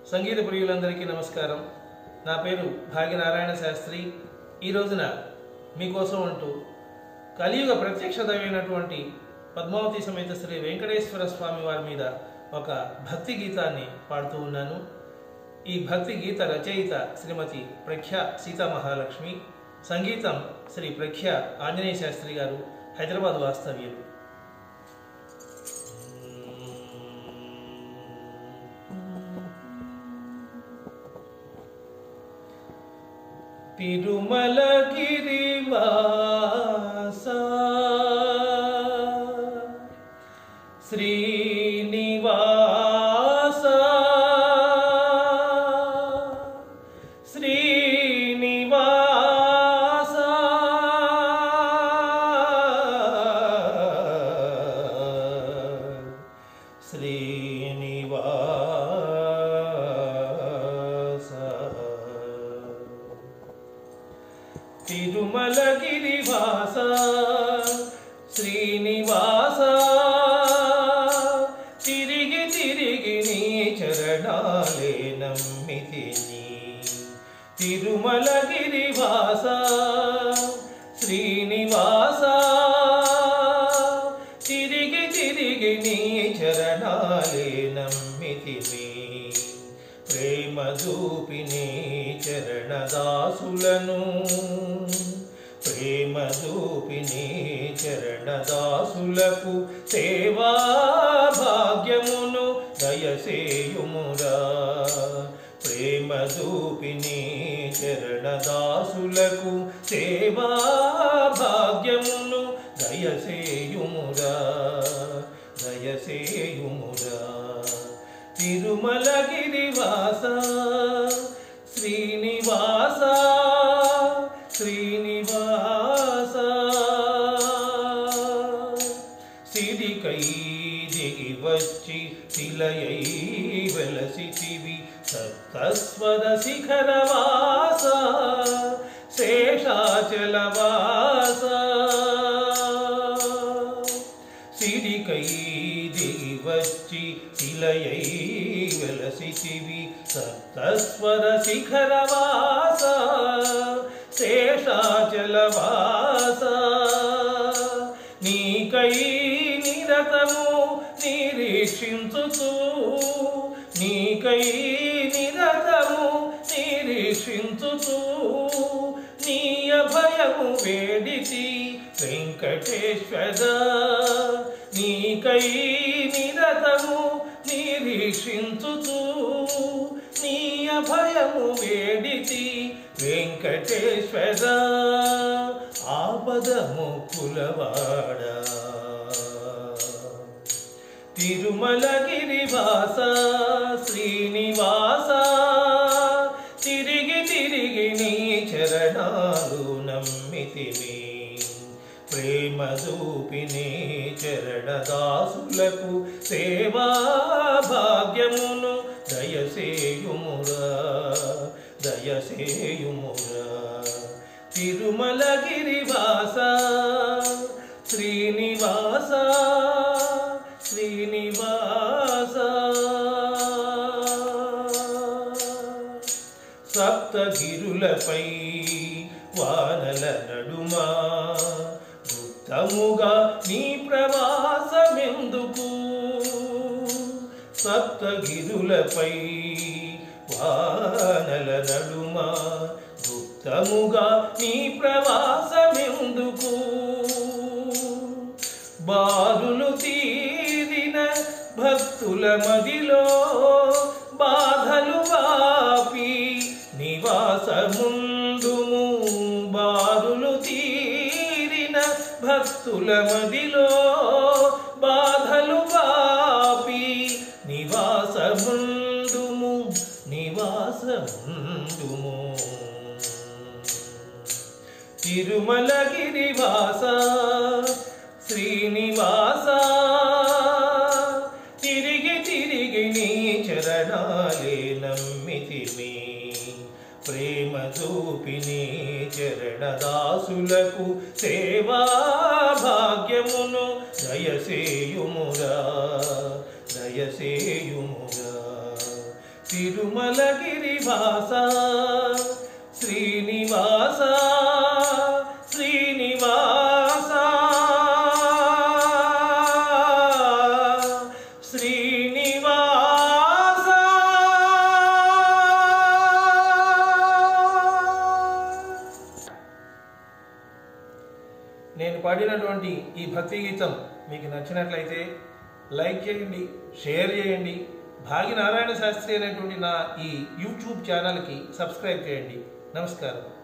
సంగీత ప్రియులందరికీ నమస్కారం నా పేరు భాగ్యనారాయణ శాస్త్రి ఈ రోజున మీకోసం అంటూ కలియుగ ప్రత్యక్ష దైవమైనటువంటి పద్మావతి సమేత శ్రీ వెంకటేశ్వర స్వామి వారి మీద ఒక భక్తి గీతాన్ని పాడుతూ ఉన్నాను ఈ భక్తి గీత రచయిత శ్రీమతి ప్రఖ్య సీతామహాలక్ష్మి సంగీతం శ్రీ ప్రఖ్య ఆంజనేయ శాస్త్రి గారు హైదరాబాద్ వాస్తవ్యులు తిరుమలగిరివాస శ్రీనివాస శ్రీనివాస శ్రీనివాస తిరుమలగిరివాస శ్రీనివాస తిరిగి తిరిగి నీ చరణాలే నమ్మితిని తిరుమలగిరివాస శ్రీనివాస తిరిగి తిరిగి నీ చరణాలే నమ్మితిని ప్రేమ దూపిని చరణదాసులను ప్రేమ దూపిని చరణదాసులకు సేవా భాగ్యమును దయసేయుమురా ప్రేమ దూపిని చరణదాసులకు సేవా భాగ్యమును దయసేయుమురా దయసేయుమురా తిరుమలగిరివాస శ్రీనివాస శ్రీనివాస సిరికై దిగి వచ్చి శిలయై వెలసిచివి సప్తస్వర శిఖరవాస శేషాచలవాస సిరికై దిగి వచ్చి శిలయై వెలసిచివి సప్తస్వర శిఖరవాస శేషాచలవాస నీకై నిరతము నిరీక్షించుతూ నీకై నిరతము నిరీక్షించుతూ నీ అభయము వేడితి వెంకటేశ్వర నీకై నిరతము నిరీక్షించుతూ నీ అభయము వేడితి వెంకటేశ్వర ఆపదము కులవాడ తిరుమలగిరివాస శ్రీనివాస తిరిగి తిరిగి నీ చరణాలు నమ్మితివి ప్రేమ దూపిని చరణదాసులకు సేవా భాగ్యమును దయసేయుమురా దయసేయుమురా తిరుమలగిరివాస శ్రీనివాస శ్రీనివాస సప్తగిరులపై వానల నడుమా గుప్తముగా నీ ప్రవాసమెందుకు సప్తగిరులపై వానల నడుమా గుప్తముగా నీ ప్రవాసమెందుకు బారులు తీరిన భక్తుల మదిలో బాధలు వాపి నివాసముందుము బారులు తీరిన భక్తుల మదిలో బాధలు వాపి నివాసముందుము నివాసముందుము తిరుమలగిరివాస శ్రీనివాస తిరిగి తిరిగి నీ చరణాలే నమ్మితిమి ప్రేమ చూపిని చరణదాసులకు సేవా భాగ్యమును దయసేయుమురా దయసేయుమురా తిరుమలగిరివాస శ్రీనివాస శ్రీనివాస శ్రీనివాస నేను పాడినటువంటి ఈ భక్తి గీతం మీకు నచ్చినట్లయితే లైక్ చేయండి షేర్ చేయండి భాగ్యనారాయణ శాస్త్రి అనేటువంటి నా ఈ యూట్యూబ్ ఛానల్కి సబ్స్క్రైబ్ చేయండి నమస్కారం